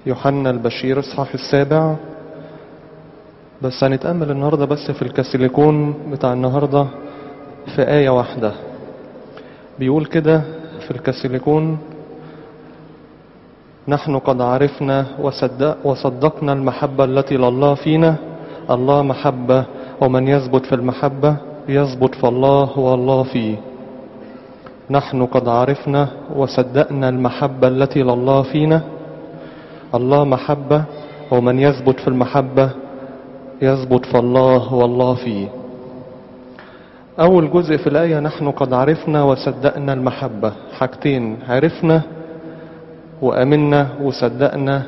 يوحنا البشير اصحاح السابع بس هنتأمل النهاردة بس في الكاسيليكون بتاع النهاردة في آية واحدة بيقول كده في الكاسيليكون نحن قد عرفنا وصدق وصدقنا المحبة التي لله فينا الله محبة ومن يثبت في المحبة يثبت في الله والله فيه نحن قد عرفنا وصدقنا المحبة التي لله فينا الله محبة ومن يثبت في المحبة يثبت في الله والله فيه أول جزء في الآية نحن قد عرفنا وصدقنا المحبة حاجتين عرفنا وأمنا وصدقنا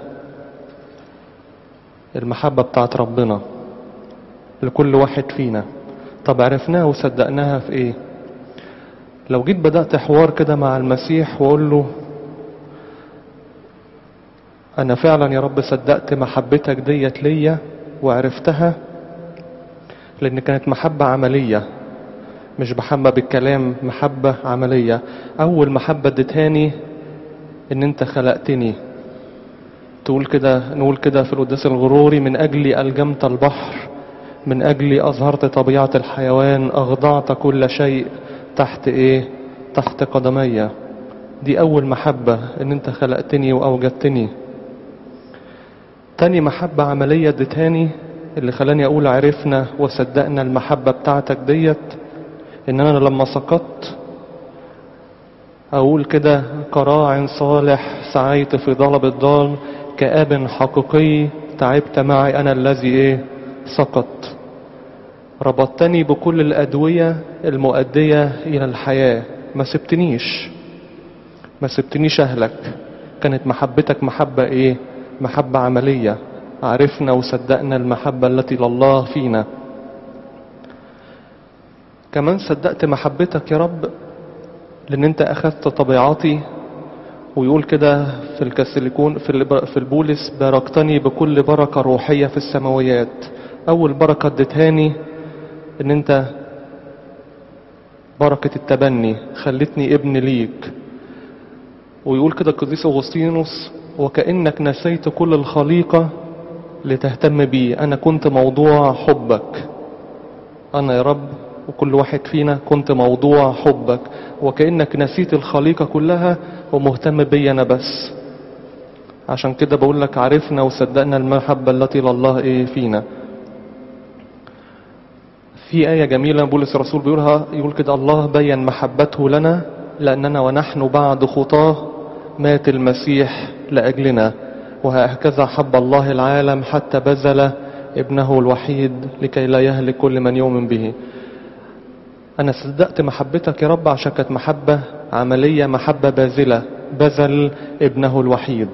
المحبة بتاعت ربنا لكل واحد فينا طب عرفناها وصدقناها في ايه لو جيت بدأت حوار كده مع المسيح وأقول له أنا فعلا يا رب صدقت محبتك ديت ليا وعرفتها لأن كانت محبة عملية مش محبة بالكلام محبة عملية أول محبة اديتهاني إن أنت خلقتني تقول كده نقول كده في القداس الغروري من أجلي ألجمت البحر من أجلي أظهرت طبيعة الحيوان أخضعت كل شيء تحت إيه تحت قدمي دي أول محبة إن أنت خلقتني وأوجدتني تاني محبة عملية اديتهاني اللي خلاني أقول عرفنا وصدقنا المحبة بتاعتك ديت إن أنا لما سقطت أقول كده كراع صالح سعيت في ضلب الضال كآب حقيقي تعبت معي أنا الذي إيه سقط ربطتني بكل الأدوية المؤدية إلى الحياة ما سبتنيش ما سبتنيش أهلك كانت محبتك محبة إيه محبة عملية عرفنا وصدقنا المحبة التي لله فينا كمان صدقت محبتك يا رب لأن أنت أخذت طبيعتي ويقول كده في الكاسيليكون في في البولس باركتني بكل بركة روحية في السماويات أول بركة اديتهاني إن أنت بركة التبني خلتني ابن ليك ويقول كده القديس أغسطينوس وكأنك نسيت كل الخليقة لتهتم بي أنا كنت موضوع حبك أنا يا رب وكل واحد فينا كنت موضوع حبك وكأنك نسيت الخليقة كلها ومهتم بي أنا بس عشان كده بقول لك عرفنا وصدقنا المحبة التي لله إيه فينا في آية جميلة بولس الرسول بيقولها يقول كده الله بين محبته لنا لأننا ونحن بعد خطاه مات المسيح لأجلنا وهكذا حب الله العالم حتى بذل ابنه الوحيد لكي لا يهلك كل من يؤمن به أنا صدقت محبتك يا رب عشان كانت محبة عملية محبة باذلة بذل ابنه الوحيد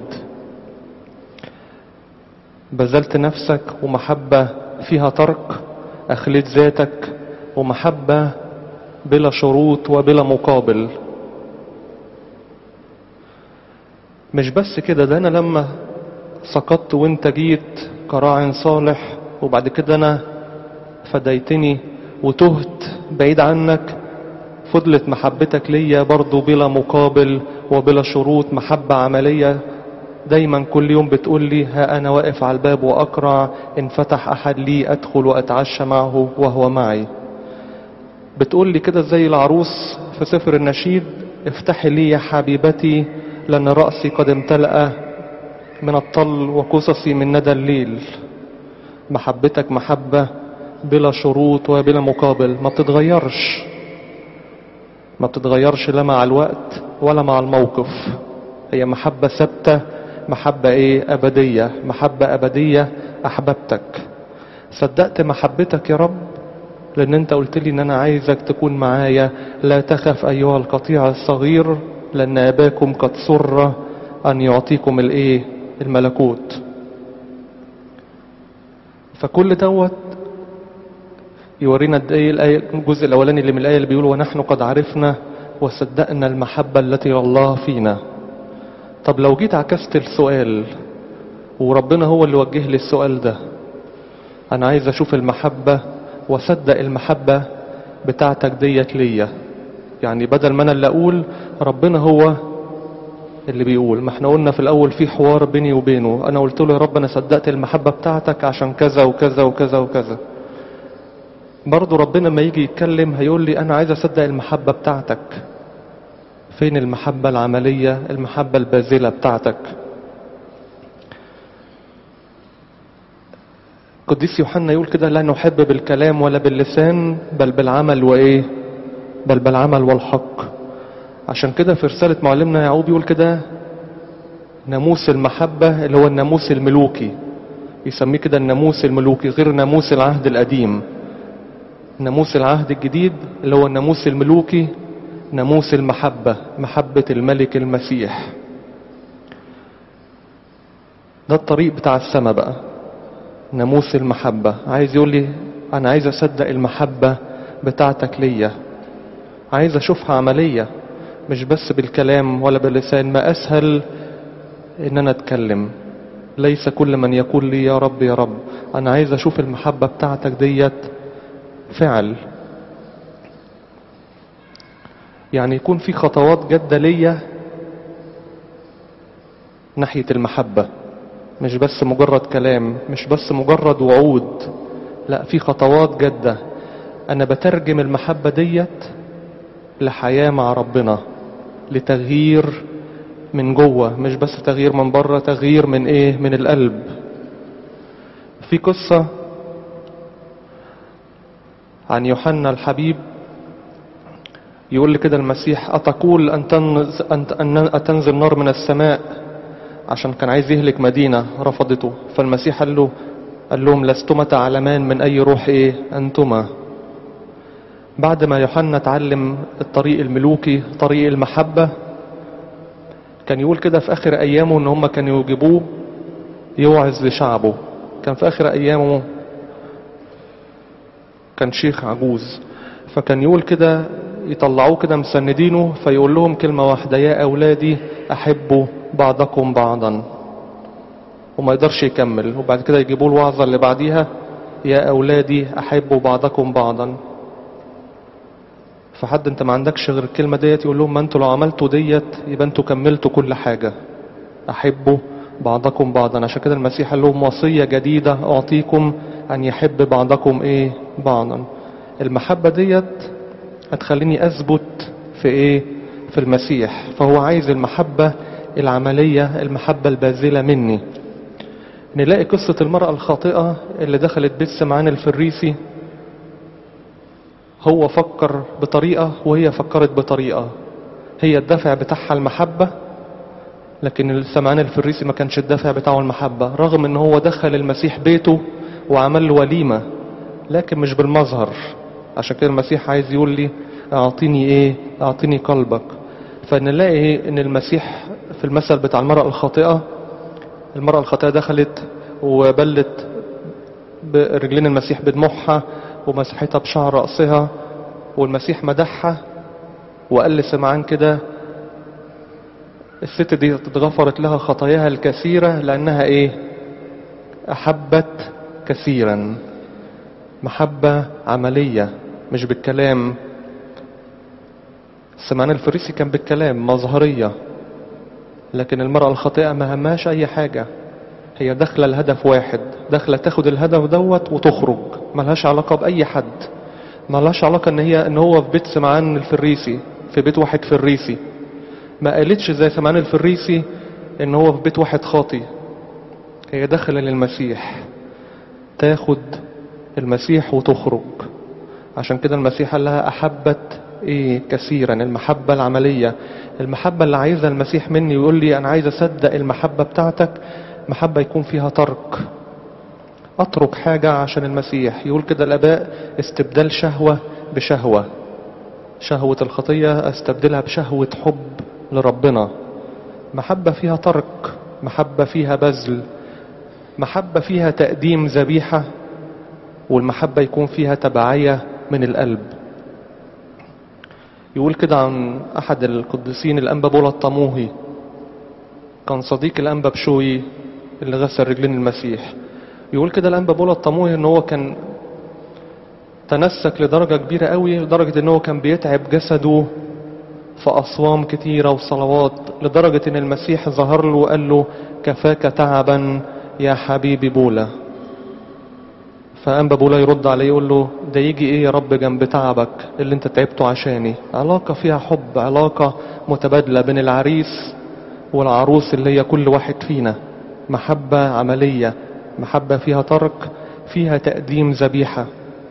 بذلت نفسك ومحبة فيها ترك أخليت ذاتك ومحبة بلا شروط وبلا مقابل مش بس كده ده أنا لما سقطت وانت جيت كراع صالح وبعد كده أنا فديتني وتهت بعيد عنك فضلت محبتك ليا برضو بلا مقابل وبلا شروط محبة عملية دايما كل يوم بتقول لي ها أنا واقف على الباب وأقرع إن فتح أحد لي أدخل وأتعشى معه وهو معي بتقول لي كده زي العروس في سفر النشيد افتحي لي يا حبيبتي لأن رأسي قد امتلأ من الطل وقصصي من ندى الليل محبتك محبة بلا شروط وبلا مقابل ما بتتغيرش ما بتتغيرش لا مع الوقت ولا مع الموقف هي محبة ثابتة محبة ايه أبدية محبة أبدية أحببتك صدقت محبتك يا رب لأن أنت قلت لي إن أنا عايزك تكون معايا لا تخف أيها القطيع الصغير لأن أباكم قد سر أن يعطيكم الإيه الملكوت فكل دوت يورينا ايه الآية الجزء الأولاني اللي من الآية اللي بيقول ونحن قد عرفنا وصدقنا المحبة التي الله فينا طب لو جيت عكست السؤال وربنا هو اللي وجه لي السؤال ده أنا عايز أشوف المحبة وصدق المحبة بتاعتك ديت ليا يعني بدل ما أنا اللي أقول ربنا هو اللي بيقول ما احنا قلنا في الاول في حوار بيني وبينه انا قلت له يا رب انا صدقت المحبة بتاعتك عشان كذا وكذا وكذا وكذا برضو ربنا لما يجي يتكلم هيقول لي انا عايز اصدق المحبة بتاعتك فين المحبة العملية المحبة الباذلة بتاعتك قديس يوحنا يقول كده لا نحب بالكلام ولا باللسان بل بالعمل وايه بل بالعمل والحق عشان كده في رسالة معلمنا يعقوب يقول كده ناموس المحبة اللي هو الناموس الملوكي يسميه كده الناموس الملوكي غير ناموس العهد القديم ناموس العهد الجديد اللي هو الناموس الملوكي ناموس المحبة محبة الملك المسيح ده الطريق بتاع السماء بقى ناموس المحبة عايز يقول لي أنا عايز أصدق المحبة بتاعتك ليا عايز أشوفها عملية مش بس بالكلام ولا باللسان ما أسهل إن أنا أتكلم ليس كل من يقول لي يا رب يا رب أنا عايز أشوف المحبة بتاعتك ديت فعل يعني يكون في خطوات جادة ليا ناحية المحبة مش بس مجرد كلام مش بس مجرد وعود لا في خطوات جادة أنا بترجم المحبة ديت لحياة مع ربنا لتغيير من جوه مش بس تغيير من بره تغيير من ايه من القلب في قصة عن يوحنا الحبيب يقول لي كده المسيح أتقول أن تنز أن أن أتنزل نار من السماء عشان كان عايز يهلك مدينة رفضته فالمسيح قال له قال لهم لستما تعلمان من أي روح إيه أنتما بعد ما يوحنا اتعلم الطريق الملوكي طريق المحبة كان يقول كده في آخر أيامه إن هم كانوا يجيبوه يوعظ لشعبه كان في آخر أيامه كان شيخ عجوز فكان يقول كده يطلعوه كده مسندينه فيقول لهم كلمة واحدة يا أولادي أحبوا بعضكم بعضا وما يقدرش يكمل وبعد كده يجيبوا الوعظة اللي بعديها يا أولادي أحبوا بعضكم بعضا فحد انت ما عندكش غير الكلمة ديت يقول لهم ما انتوا لو عملتوا ديت يبقى انتوا كملتوا كل حاجة أحبوا بعضكم بعضا عشان كده المسيح قال لهم وصية جديدة أعطيكم أن يحب بعضكم إيه بعضا المحبة ديت هتخليني أثبت في إيه في المسيح فهو عايز المحبة العملية المحبة الباذلة مني نلاقي قصة المرأة الخاطئة اللي دخلت بيت سمعان الفريسي هو فكر بطريقة وهي فكرت بطريقة هي الدافع بتاعها المحبة لكن السمعان الفريسي ما كانش الدافع بتاعه المحبة رغم ان هو دخل المسيح بيته وعمل له وليمة لكن مش بالمظهر عشان كده المسيح عايز يقول لي اعطيني ايه اعطيني قلبك فنلاقي ان المسيح في المثل بتاع المرأة الخاطئة المرأة الخاطئة دخلت وبلت برجلين المسيح بدموعها ومسحتها بشعر رأسها والمسيح مدحها وقال لسمعان كده الست دي اتغفرت لها خطاياها الكثيرة لأنها ايه أحبت كثيرا محبة عملية مش بالكلام سمعان الفريسي كان بالكلام مظهرية لكن المرأة الخاطئة ما هماش أي حاجة هي داخلة الهدف واحد داخلة تاخد الهدف دوت وتخرج ملهاش علاقة بأي حد ملهاش علاقة ان هي ان هو في بيت سمعان الفريسي في بيت واحد فريسي ما قالتش زي سمعان الفريسي ان هو في بيت واحد خاطي هي داخلة للمسيح تاخد المسيح وتخرج عشان كده المسيح قال لها أحبت إيه كثيرا المحبة العملية المحبة اللي عايزها المسيح مني يقول لي أنا عايز أصدق المحبة بتاعتك محبة يكون فيها ترك أترك حاجة عشان المسيح يقول كده الآباء استبدال شهوة بشهوة شهوة الخطية استبدلها بشهوة حب لربنا محبة فيها ترك محبة فيها بذل محبة فيها تقديم ذبيحة والمحبة يكون فيها تبعية من القلب يقول كده عن أحد القديسين الأنبا بولا الطموهي كان صديق الأنبا بشوي اللي غسل رجلين المسيح يقول كده الأنبا بولا الطموهي ان هو كان تنسك لدرجة كبيرة قوي لدرجة ان هو كان بيتعب جسده في أصوام كتيرة وصلوات لدرجة إن المسيح ظهر له وقال له كفاك تعبا يا حبيبي بولا فأنبا بولا يرد عليه يقول له ده يجي إيه يا رب جنب تعبك اللي أنت تعبته عشاني علاقة فيها حب علاقة متبادلة بين العريس والعروس اللي هي كل واحد فينا محبة عملية محبة فيها ترك فيها تقديم ذبيحة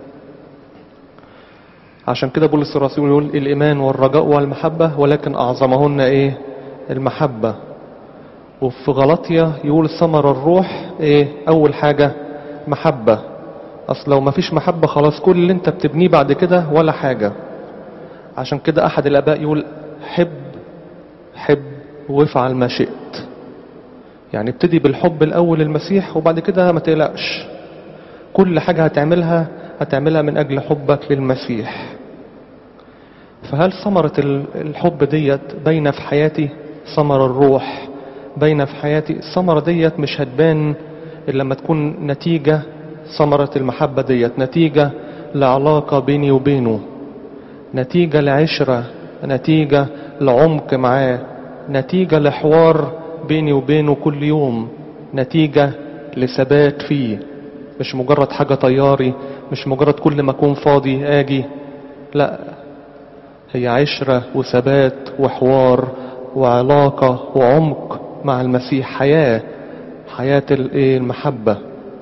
عشان كده بولس الرسول يقول الإيمان والرجاء والمحبة ولكن أعظمهن إيه المحبة وفي غلطية يقول ثمر الروح إيه أول حاجة محبة أصل لو مفيش محبة خلاص كل اللي أنت بتبنيه بعد كده ولا حاجة عشان كده أحد الآباء يقول حب حب وافعل ما شئت يعني ابتدي بالحب الأول المسيح وبعد كده ما تقلقش كل حاجة هتعملها هتعملها من أجل حبك للمسيح فهل ثمرة الحب ديت باينة في حياتي ثمر الروح باينة في حياتي الثمرة ديت مش هتبان إلا لما تكون نتيجة ثمرة المحبة ديت نتيجة لعلاقة بيني وبينه نتيجة لعشرة نتيجة لعمق معاه نتيجة لحوار بيني وبينه كل يوم نتيجة لثبات فيه مش مجرد حاجة طياري مش مجرد كل ما أكون فاضي آجي لا هي عشرة وثبات وحوار وعلاقة وعمق مع المسيح حياة حياة المحبة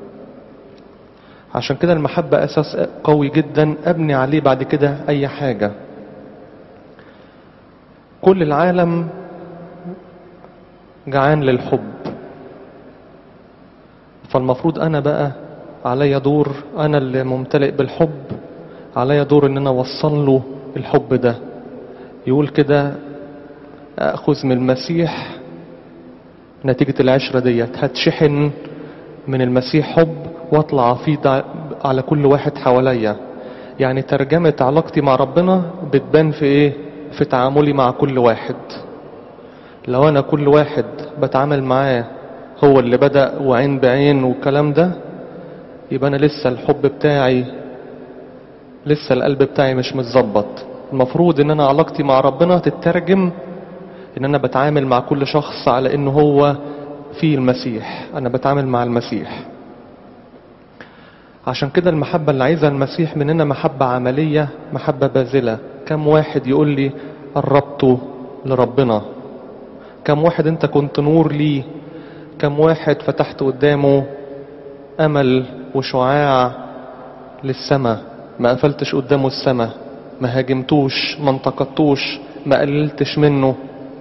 عشان كده المحبة أساس قوي جدا أبني عليه بعد كده أي حاجة كل العالم جعان للحب فالمفروض أنا بقى عليا دور أنا اللي ممتلئ بالحب عليا دور إن أنا أوصل له الحب ده يقول كده أخذ من المسيح نتيجة العشرة ديت هتشحن من المسيح حب واطلع فيه على كل واحد حواليا يعني ترجمة علاقتي مع ربنا بتبان في ايه في تعاملي مع كل واحد لو انا كل واحد بتعامل معاه هو اللي بدأ وعين بعين والكلام ده يبقى انا لسه الحب بتاعي لسه القلب بتاعي مش متظبط المفروض ان انا علاقتي مع ربنا تترجم ان انا بتعامل مع كل شخص على انه هو في المسيح انا بتعامل مع المسيح عشان كده المحبة اللي عايزها المسيح مننا محبة عملية محبة باذلة كم واحد يقول لي قربته لربنا كم واحد انت كنت نور ليه كم واحد فتحت قدامه امل وشعاع للسماء ما قفلتش قدامه السماء ما هاجمتوش ما انتقدتوش ما قللتش منه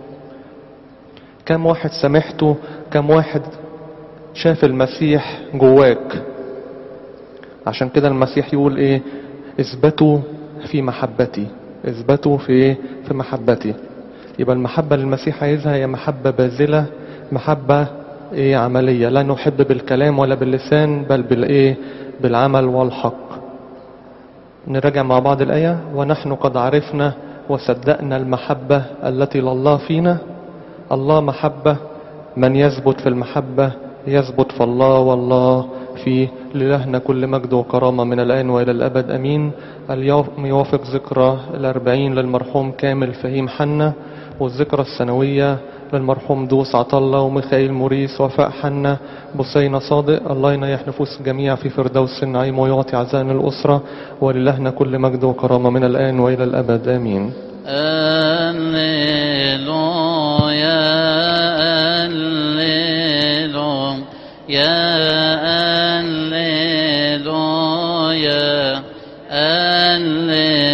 كم واحد سامحته كم واحد شاف المسيح جواك عشان كده المسيح يقول ايه اثبتوا في محبتي اثبتوا في ايه في محبتي يبقى المحبة اللي المسيح عايزها هي محبة باذلة محبة ايه عملية لا نحب بالكلام ولا باللسان بل بالايه بالعمل والحق نراجع مع بعض الآية ونحن قد عرفنا وصدقنا المحبة التي لله فينا الله محبة من يثبت في المحبة يثبت في الله والله فيه للهنا كل مجد وكرامة من الآن وإلى الأبد أمين اليوم يوافق ذكرى الأربعين للمرحوم كامل فهيم حنا والذكرى السنوية للمرحوم دوس عطلة وميخائيل موريس وفاء حنا بصينا صادق الله ينيح نفوس الجميع في فردوس النعيم ويعطي عزاء الأسرة وللهنا كل مجد وكرامة من الآن وإلى الأبد آمين هللويا هللويا هللويا هللويا